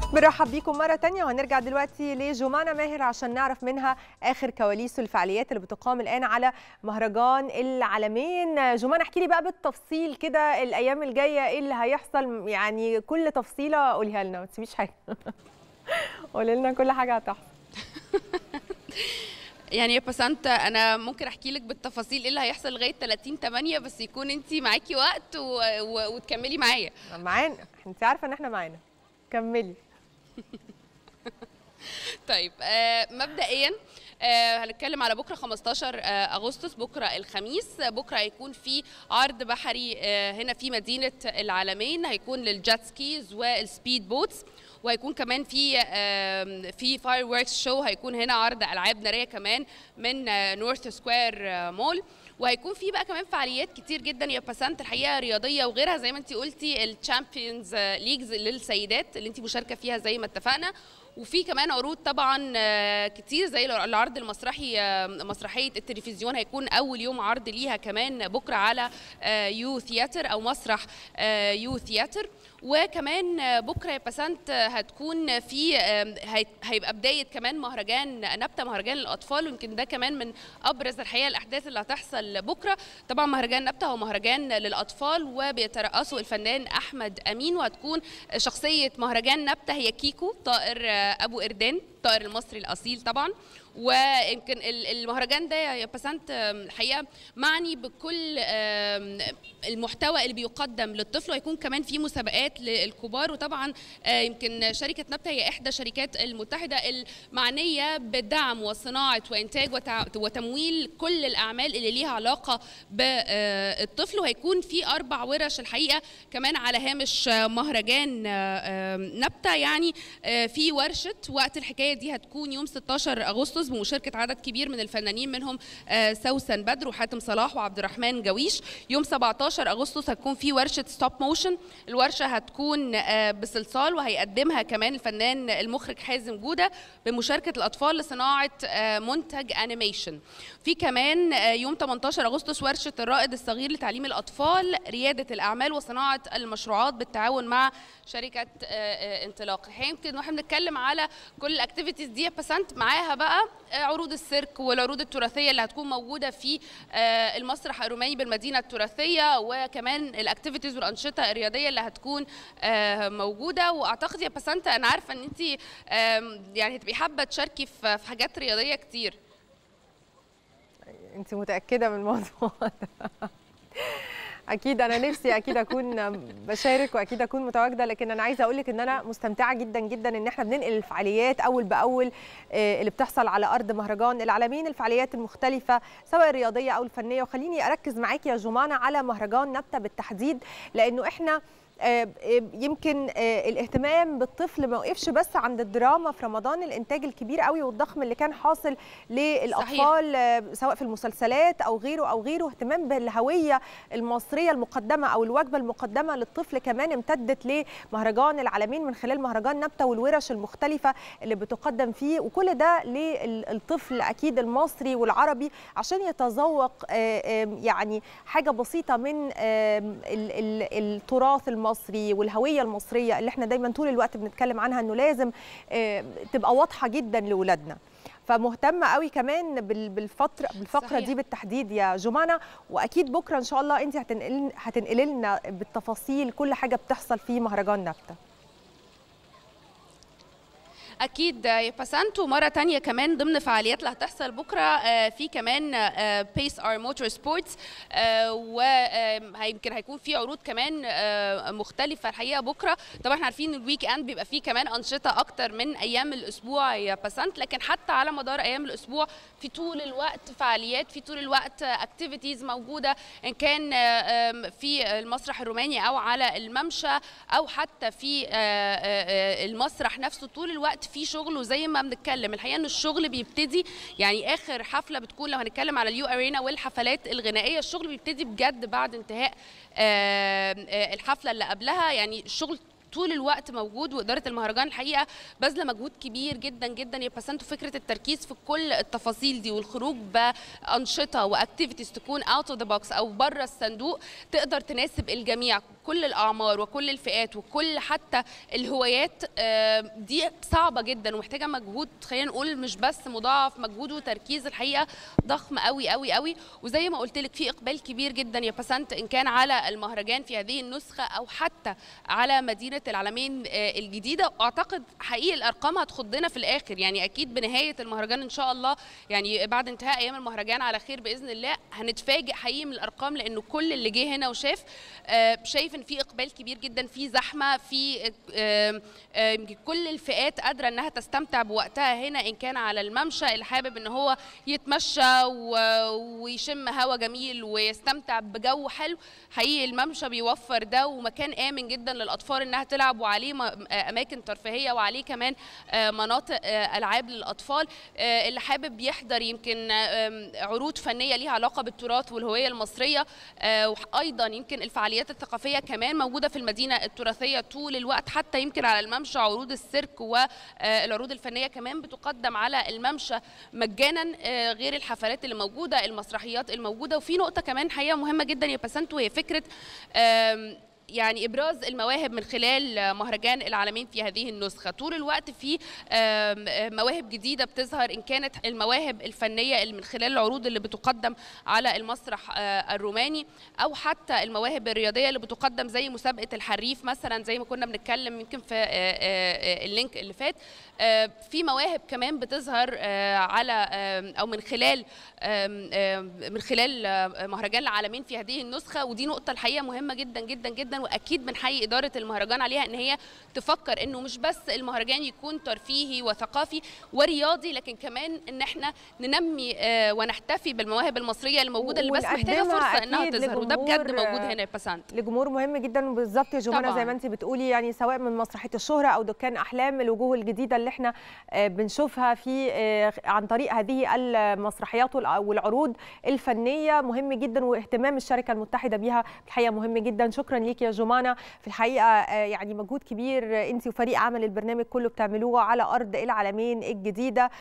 برحب بيكم مرة تانية وهنرجع دلوقتي لجمانة ماهر عشان نعرف منها آخر كواليس الفعاليات اللي بتقام الآن على مهرجان العالمين جمانة احكي لي بقى بالتفصيل كده الأيام الجاية إيه اللي هيحصل يعني كل تفصيلة قوليها لنا ما تسيبيش حاجة قولي لنا كل حاجة هتحصل يعني يا بسنت انا ممكن احكي لك بالتفاصيل ايه اللي هيحصل لغايه 30 8 بس يكون انت معاكي وقت و... و... وتكملي معايا معانا انت عارفة إن احنا معانا كملي طيب آه مبدئيا آه هنتكلم على بكره 15 آه اغسطس بكره الخميس بكره هيكون في عرض بحري آه هنا في مدينه العالمين هيكون للجيت سكيز والسبيد بوتس وهيكون كمان في في فاير وركس شو هيكون هنا عرض العاب ناريه كمان من نورث سكوير مول وهيكون في بقى كمان فعاليات كتير جدا يا باسنت الحقيقه رياضيه وغيرها زي ما انت قلتي الشامبيونز ليجز للسيدات اللي انت مشاركه فيها زي ما اتفقنا وفي كمان عروض طبعا كتير زي العرض المسرحي مسرحيه التلفزيون هيكون اول يوم عرض ليها كمان بكره على يو ثياتر او مسرح يو ثياتر وكمان بكره يا باسنت هتكون في هيبقى بدايه كمان مهرجان نبته مهرجان الاطفال ويمكن ده كمان من ابرز الحقيقه الاحداث اللي هتحصل بكره طبعا مهرجان نبته هو مهرجان للاطفال وبيترأسه الفنان احمد امين وهتكون شخصيه مهرجان نبته هي كيكو طائر ابو اردان الطائر المصري الاصيل طبعا ويمكن المهرجان ده يا باسنت الحقيقه معني بكل المحتوى اللي بيقدم للطفل وهيكون كمان في مسابقات للكبار وطبعا يمكن شركه نبته هي احدى الشركات المتحده المعنيه بدعم وصناعه وانتاج وتمويل كل الاعمال اللي ليها علاقه بالطفل وهيكون في اربع ورش الحقيقه كمان على هامش مهرجان نبته يعني في ورشه وقت الحكايه دي هتكون يوم 16 اغسطس بمشاركه عدد كبير من الفنانين منهم سوسن بدر وحاتم صلاح وعبد الرحمن جويش يوم 17 اغسطس هتكون في ورشه ستوب موشن الورشه هتكون بصلصال وهيقدمها كمان الفنان المخرج حازم جوده بمشاركه الاطفال لصناعه منتج انيميشن في كمان يوم 18 اغسطس ورشه الرائد الصغير لتعليم الاطفال رياده الاعمال وصناعه المشروعات بالتعاون مع شركه انطلاق يمكن واحنا بنتكلم على كل الاكتيفيتيز دي باسنت معاها بقى عروض السيرك والعروض التراثيه اللي هتكون موجوده في المسرح الروماني بالمدينه التراثيه وكمان الاكتيفيتيز والانشطه الرياضيه اللي هتكون موجوده واعتقد يا باسنت انا عارفه ان انت يعني هتبقي حابه تشاركي في حاجات رياضيه كتير انت متاكده من الموضوع ده اكيد انا نفسي اكيد اكون بشارك واكيد اكون متواجده لكن انا عايزه اقول لك ان انا مستمتعه جدا جدا ان احنا بننقل الفعاليات اول باول اللي بتحصل على ارض مهرجان العالمين الفعاليات المختلفه سواء الرياضيه او الفنيه وخليني اركز معاكي يا جمانه على مهرجان نبته بالتحديد لانه احنا يمكن الاهتمام بالطفل ما وقفش بس عند الدراما في رمضان الانتاج الكبير قوي والضخم اللي كان حاصل للاطفال صحيح. سواء في المسلسلات او غيره او غيره اهتمام بالهويه المصريه المقدمه او الوجبه المقدمه للطفل كمان امتدت لمهرجان العالمين من خلال مهرجان نبته والورش المختلفه اللي بتقدم فيه وكل ده للطفل اكيد المصري والعربي عشان يتذوق يعني حاجه بسيطه من التراث المصري المصري والهويه المصريه اللي احنا دايما طول الوقت بنتكلم عنها انه لازم تبقى واضحه جدا لاولادنا فمهتمه قوي كمان بالفتره بالفقره صحيح. دي بالتحديد يا جمانه واكيد بكره ان شاء الله انت هتنقل هتنقلي لنا بالتفاصيل كل حاجه بتحصل في مهرجان نبته اكيد يا باسانتو مره تانية كمان ضمن فعاليات اللي هتحصل بكره في كمان بيس ار موتور سبورتس ويمكن هيكون في عروض كمان مختلفه الحقيقه بكره طبعا احنا عارفين الويك اند بيبقى فيه كمان انشطه اكتر من ايام الاسبوع يا باسانت لكن حتى على مدار ايام الاسبوع في طول الوقت فعاليات في طول الوقت اكتيفيتيز موجوده ان كان في المسرح الروماني او على الممشى او حتى في المسرح نفسه طول الوقت في شغل وزي ما بنتكلم الحقيقه ان الشغل بيبتدي يعني اخر حفله بتكون لو هنتكلم على اليو ارينا والحفلات الغنائيه الشغل بيبتدي بجد بعد انتهاء الحفله اللي قبلها يعني الشغل طول الوقت موجود واداره المهرجان الحقيقه باذله مجهود كبير جدا جدا يا بسنتو فكره التركيز في كل التفاصيل دي والخروج بانشطه واكتيفيتيز تكون اوت اوف ذا بوكس او بره الصندوق تقدر تناسب الجميع كل الاعمار وكل الفئات وكل حتى الهوايات دي صعبه جدا ومحتاجه مجهود خلينا نقول مش بس مضاعف مجهود وتركيز الحقيقه ضخم قوي قوي قوي وزي ما قلت لك في اقبال كبير جدا يا بسنت ان كان على المهرجان في هذه النسخه او حتى على مدينه العالمين الجديده واعتقد حقيقي الارقام هتخضنا في الاخر يعني اكيد بنهايه المهرجان ان شاء الله يعني بعد انتهاء ايام المهرجان على خير باذن الله هنتفاجئ حقيقي من الارقام لانه كل اللي جه هنا وشاف شايف ان في اقبال كبير جدا في زحمه في كل الفئات قادره انها تستمتع بوقتها هنا ان كان على الممشى اللي حابب ان هو يتمشى ويشم هوا جميل ويستمتع بجو حلو حقيقي الممشى بيوفر ده ومكان امن جدا للاطفال انها تلعب وعليه اماكن ترفيهيه وعليه كمان مناطق العاب للاطفال اللي حابب يحضر يمكن عروض فنيه ليها علاقه بالتراث والهويه المصريه وايضا يمكن الفعاليات الثقافيه كمان موجوده في المدينه التراثيه طول الوقت حتى يمكن على الممشى عروض السيرك والعروض الفنيه كمان بتقدم على الممشى مجانا غير الحفلات اللي موجوده المسرحيات الموجوده وفي نقطه كمان حقيقه مهمه جدا يا بسنتو هي فكره يعني ابراز المواهب من خلال مهرجان العالمين في هذه النسخه طول الوقت في مواهب جديده بتظهر ان كانت المواهب الفنيه اللي من خلال العروض اللي بتقدم على المسرح الروماني او حتى المواهب الرياضيه اللي بتقدم زي مسابقه الحريف مثلا زي ما كنا بنتكلم يمكن في اللينك اللي فات في مواهب كمان بتظهر على او من خلال من خلال مهرجان العالمين في هذه النسخه ودي نقطه الحقيقه مهمه جدا جدا جدا واكيد بنحيي اداره المهرجان عليها ان هي تفكر انه مش بس المهرجان يكون ترفيهي وثقافي ورياضي لكن كمان ان احنا ننمي ونحتفي بالمواهب المصريه اللي موجوده اللي بس محتاجه فرصه انها تظهر وده بجد موجود هنا يا بسنت لجمهور مهم جدا وبالظبط يا جمانه زي ما انت بتقولي يعني سواء من مسرحيه الشهره او دكان احلام الوجوه الجديده اللي احنا بنشوفها في عن طريق هذه المسرحيات والعروض الفنيه مهم جدا واهتمام الشركه المتحده بيها الحقيقه مهم جدا شكرا ليك يا جمانه في الحقيقه يعني مجهود كبير انت وفريق عمل البرنامج كله بتعملوه على ارض العالمين الجديده